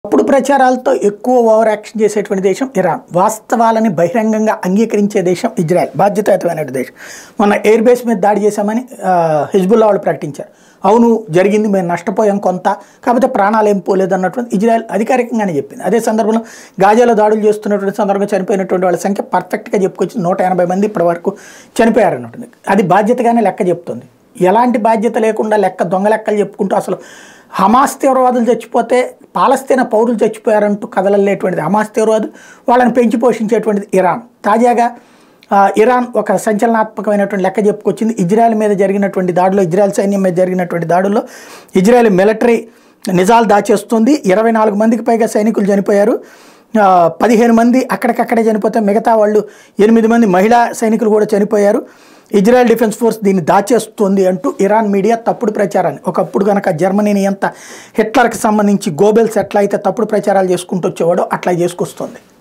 తప్పుడు ప్రచారాలతో ఎక్కువ over action చేసేటువంటి దేశం ఇరాన్ వాస్తవాలని బహిరంగంగా అంగీకరించే దేశం ఇజ్రాయెల్ బాధ్యతాయుతమైన దేశం మొన్న ఎయిర్ బేస్ మీద దాడి చేశామని ఆ, హిజ్బుల్లా వాళ్ళు ప్రకటించారు అవును జరిగింది మేము నష్టపోయాం కొంత కాకపోతే ప్రాణాలు ఏం పోలేదు అన్నటువంటి ఇజ్రాయెల్ అధికారికంగానే చెప్పింది అదే సందర్భంలో గాజాలో దాడులు చేస్తున్నటువంటి సందర్భంగా చనిపోయినటువంటి వాళ్ళ సంఖ్య పర్ఫెక్ట్గా చెప్పుకొచ్చి నూట ఎనభై మంది ఇప్పటి వరకు చనిపోయారన్నట్టుంది అది బాధ్యతగానే లెక్క చెప్తుంది ఎలాంటి బాధ్యత లేకుండా లెక్క దొంగ లెక్కలు చెప్పుకుంటూ అసలు హమాస్ తీవ్రవాదులు చచ్చిపోతే పాలస్తీనా పౌరులు చచ్చిపోయారంటూ కదలలేటువంటిది హమాస్ తీవ్రవాదులు వాళ్ళని పెంచి పోషించేటువంటిది ఇరాన్ తాజాగా ఆ, ఇరాన్ ఒక సంచలనాత్మకమైనటువంటి లెక్క చెప్పుకొచ్చింది ఇజ్రాయెల్ మీద జరిగినటువంటి దాడిలో ఇజ్రాయెల్ సైన్యం మీద జరిగినటువంటి దాడుల్లో ఇజ్రాయెల్ మిలిటరీ నిజాలు దాచేస్తుంది ఇరవై నాలుగు మందికి పైగా సైనికులు చనిపోయారు ఆ, పదిహేను మంది అక్కడికక్కడే చనిపోతే మిగతా వాళ్ళు ఎనిమిది మంది మహిళా సైనికులు కూడా చనిపోయారు ఇజ్రాయెల్ డిఫెన్స్ ఫోర్స్ దీన్ని దాచేస్తుంది అంటూ ఇరాన్ మీడియా తప్పుడు ప్రచారాన్ని ఒకప్పుడు కనుక జర్మనీని ఎంత హిట్లర్కి సంబంధించి గోబెల్స్ ఎట్లా అయితే తప్పుడు ప్రచారాలు చేసుకుంటూ వచ్చేవాడో అట్లా చేసుకొస్తుంది